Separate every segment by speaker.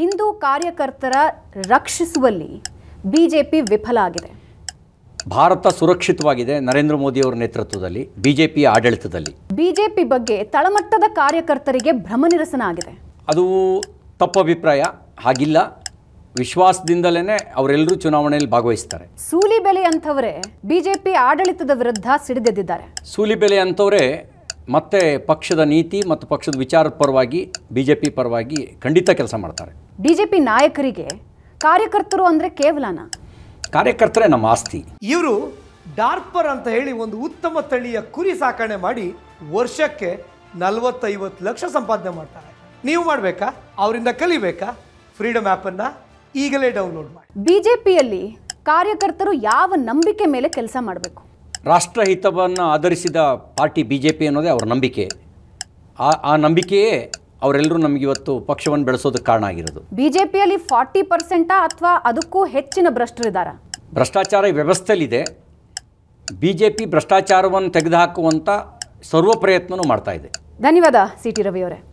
Speaker 1: ಹಿಂದೂ ಕಾರ್ಯಕರ್ತರ ರಕ್ಷಿಸುವಲ್ಲಿ ಬಿಜೆಪಿ ವಿಫಲ ಆಗಿದೆ
Speaker 2: ಭಾರತ ಸುರಕ್ಷಿತವಾಗಿದೆ ನರೇಂದ್ರ ಮೋದಿಯವರ ನೇತೃತ್ವದಲ್ಲಿ ಬಿ ಜೆ ಪಿಯ ಆಡಳಿತದಲ್ಲಿ
Speaker 1: ಬಿಜೆಪಿ ಬಗ್ಗೆ ತಳಮಟ್ಟದ ಕಾರ್ಯಕರ್ತರಿಗೆ ಭ್ರಮನಿರಸನ ಆಗಿದೆ
Speaker 2: ಅದು ತಪ್ಪು ಅಭಿಪ್ರಾಯ ಹಾಗಿಲ್ಲ ವಿಶ್ವಾಸದಿಂದಲೇ ಅವರೆಲ್ಲರೂ ಚುನಾವಣೆಯಲ್ಲಿ ಭಾಗವಹಿಸ್ತಾರೆ
Speaker 1: ಸೂಲಿಬೆಲೆ ಅಂಥವರೇ ಬಿಜೆಪಿ ಆಡಳಿತದ ವಿರುದ್ಧ ಸಿಡಿದೆದ್ದಿದ್ದಾರೆ
Speaker 2: ಸೂಲಿಬೆಲೆ ಅಂತವರೇ ಮತ್ತೆ ಪಕ್ಷದ ನೀತಿ ಮತ್ತು ಪಕ್ಷದ ವಿಚಾರದ ಪರವಾಗಿ ಬಿ ಜೆ ಪಿ ಪರವಾಗಿ ಖಂಡಿತ ಕೆಲಸ ಮಾಡ್ತಾರೆ
Speaker 1: ಬಿಜೆಪಿ ನಾಯಕರಿಗೆ ಕಾರ್ಯಕರ್ತರು ಅಂದ್ರೆ ಕೇವಲನಾ
Speaker 2: ಕಾರ್ಯಕರ್ತರೇ ನಮ್ಮ ಆಸ್ತಿ
Speaker 3: ಇವರು ಡಾರ್ಪರ್ ಅಂತ ಹೇಳಿ ಒಂದು ಉತ್ತಮ ತಳಿಯ ಕುರಿ ಸಾಕಣೆ ಮಾಡಿ ವರ್ಷಕ್ಕೆ ನಲವತ್ತೈವತ್ತು ಲಕ್ಷ ಸಂಪಾದನೆ ಮಾಡ್ತಾರೆ ನೀವು ಮಾಡಬೇಕಾ ಅವರಿಂದ ಕಲಿಬೇಕಾ ಫ್ರೀಡಮ್ ಆ್ಯಪನ್ನು ಈಗಲೇ ಡೌನ್ಲೋಡ್ ಮಾಡಿ
Speaker 1: ಬಿಜೆಪಿಯಲ್ಲಿ ಕಾರ್ಯಕರ್ತರು ಯಾವ ನಂಬಿಕೆ ಮೇಲೆ ಕೆಲಸ ಮಾಡಬೇಕು
Speaker 2: ರಾಷ್ಟ್ರಹಿತವನ್ನು ಆಧರಿಸಿದ ಪಾರ್ಟಿ ಬಿ ಜೆ ಪಿ ಅನ್ನೋದೇ ಅವರ ನಂಬಿಕೆ ಆ ಆ ನಂಬಿಕೆಯೇ ಅವರೆಲ್ಲರೂ ನಮಗಿವತ್ತು ಪಕ್ಷವನ್ನು ಬೆಳೆಸೋದಕ್ಕೆ ಕಾರಣ ಆಗಿರೋದು
Speaker 1: ಬಿಜೆಪಿಯಲ್ಲಿ ಫಾರ್ಟಿ ಪರ್ಸೆಂಟಾ ಅಥವಾ ಅದಕ್ಕೂ ಹೆಚ್ಚಿನ ಭ್ರಷ್ಟರಿದ್ದಾರಾ
Speaker 2: ಭ್ರಷ್ಟಾಚಾರ ಈ ವ್ಯವಸ್ಥೆಯಲ್ಲಿದೆ ಬಿ ಜೆ ಪಿ ಭ್ರಷ್ಟಾಚಾರವನ್ನು ತೆಗೆದುಹಾಕುವಂಥ ಸರ್ವ ಪ್ರಯತ್ನವೂ ಮಾಡ್ತಾ ಇದೆ
Speaker 1: ಧನ್ಯವಾದ ಸಿ ಟಿ ರವಿ ಅವರೇ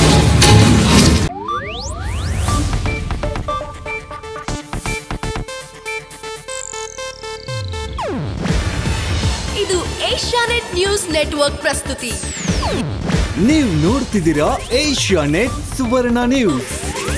Speaker 4: ಇದು ಏಷ್ಯಾನೆಟ್ ನ್ಯೂಸ್ ನೆಟ್ವರ್ಕ್ ಪ್ರಸ್ತುತಿ
Speaker 5: ನೀವು ನೋಡ್ತಿದ್ದೀರಾ ಏಷ್ಯಾ ನೆಟ್ ಸುವರ್ಣ ನ್ಯೂಸ್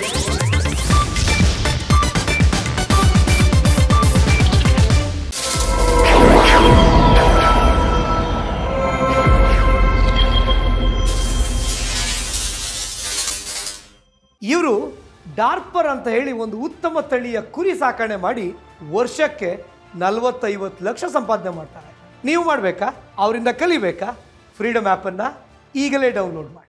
Speaker 3: ಇವರು ಡಾರ್ಪರ್ ಅಂತ ಹೇಳಿ ಒಂದು ಉತ್ತಮ ತಳಿಯ ಕುರಿ ಸಾಕಣೆ ಮಾಡಿ ವರ್ಷಕ್ಕೆ ನಲವತ್ತೈವತ್ತು ಲಕ್ಷ ಸಂಪಾದನೆ ಮಾಡ್ತಾರೆ ನೀವು ಮಾಡಬೇಕಾ ಅವರಿಂದ ಕಲಿಬೇಕಾ ಫ್ರೀಡಮ್ ಆ್ಯಪನ್ನು ಈಗಲೇ ಡೌನ್ಲೋಡ್ ಮಾಡಿ